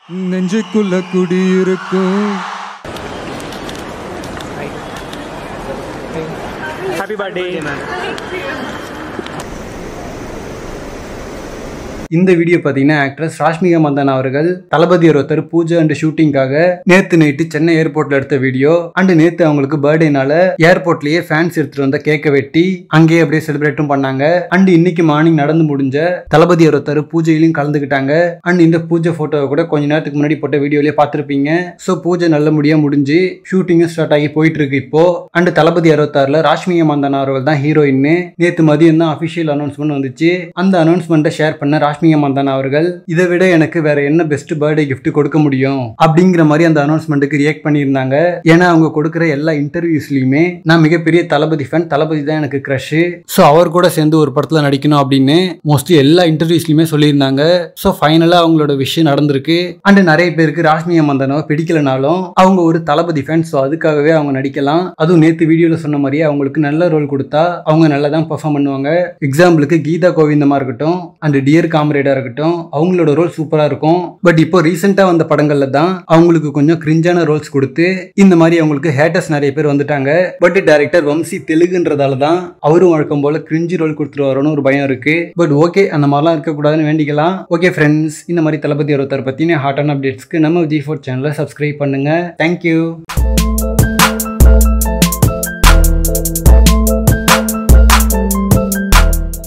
நெஞ்சுக்குள்ள குடியிருக்கும் happy birthday இந்த வீடியோ பார்த்தீங்கன்னா ஆக்ட்ரஸ் ராஷ்மிகா மந்தன் அவர்கள் தளபதி ஒருத்தர் பூஜை அண்ட் ஷூட்டிங்காக நேத்து நைட்டு சென்னை ஏர்போர்ட்ல எடுத்த வீடியோ அண்ட் நேத்து அவங்களுக்கு பர்த்டேனால ஏர்போர்ட்லயே ஃபேன்ஸ் எடுத்துட்டு வந்த கேக்கை வெட்டி அங்கேயே அப்படியே செலிப்ரேட்டும் பண்ணாங்க அண்ட் இன்னைக்கு மார்னிங் நடந்து முடிஞ்ச தளபதி ஒருத்தர் பூஜையிலையும் கலந்துக்கிட்டாங்க அண்ட் இந்த பூஜை போட்டோவை கூட கொஞ்ச நேரத்துக்கு முன்னாடி போட்ட வீடியோலயே பார்த்துருப்பீங்க ஸோ பூஜை நல்லபடியா முடிஞ்சு ஷூட்டிங்கும் ஸ்டார்ட் ஆகி போயிட்டு இருக்கு இப்போ அண்ட் தளபதி அறுபத்தாறுல ராஷ்மிகா மந்தன் அவர்கள் தான் ஹீரோயின் நேத்து மதியம் தான் அபிஷியல் அனௌன்ஸ்மெண்ட் வந்துச்சு அந்த அனௌன்ஸ்மெண்ட்டை ஷேர் பண்ண ராஷ்மிகா மந்தன் அவர்கள் இதை விட எனக்கு வேற என்ன பெஸ்ட் பர்த்டே gift கொடுக்க முடியும் அப்படிங்கிற மாதிரி அந்த அனௌன்ஸ்மெண்ட்டுக்கு ரியாக்ட் பண்ணியிருந்தாங்க ஏன்னா அவங்க கொடுக்குற எல்லா இன்டர்வியூஸ்லயுமே நான் மிகப்பெரிய தளபதி ஃபேன் தளபதி தான் எனக்கு க்ரஷ் ஸோ அவர் கூட சேர்ந்து ஒரு படத்துல நடிக்கணும் அப்படின்னு மோஸ்ட்லி எல்லா இன்டர்வியூஸ்லயுமே சொல்லியிருந்தாங்க ஸோ ஃபைனலா அவங்களோட விஷயம் நடந்திருக்கு அண்ட் நிறைய பேருக்கு ராஷ்மிகா மந்தனோ பிடிக்கலனாலும் அவங்க ஒரு தளபதி ஃபேன் ஸோ அதுக்காகவே அவங்க நடிக்கலாம் அதுவும் நேத்து வீடியோல சொன்ன மாதிரியே அவங்களுக்கு நல்ல ரோல் கொடுத்தா அவங்க நல்லா தான் பெர்ஃபார்ம் பண்ணுவாங்க எக்ஸாம்பிளுக்கு கீதா கோவிந்தமா இருக்கட்டும் அண்ட் டியர் காம்ரேடா இருக்கட்டும் அவங்களோட ரோல் சூப்பரா இருக்கும் பட் இப்போ ரீசெண்டா வந்த படங்கள்ல தான் அவங்களுக்கு கொஞ்சம் கிரிஞ்சான ரோல்ஸ் கொடுத்து இந்த மாதிரி அவங்களுக்கு ஹேட்டர்ஸ் நிறைய பேர் வந்துட்டாங்க பட் டைரக்டர் வம்சி தெலுங்குன்றதால தான் அவரும் வழக்கம் போல கிரிஞ்சி ரோல் கொடுத்துருவாரோன்னு ஒரு பயம் இருக்கு பட் ஓகே அந்த மாதிரிலாம் இருக்கக்கூடாதுன்னு வேண்டிக்கலாம் ஓகே ஃப்ரெண்ட்ஸ் இந்த மாதிரி தளபதி ஒருத்தர் பத்தின ஹாட்டான அப்டேட்ஸ்க்கு நம்ம ஜி ஃபோர் சேனலை சப்ஸ்கிரைப் பண்ணுங்க தேங்க்யூ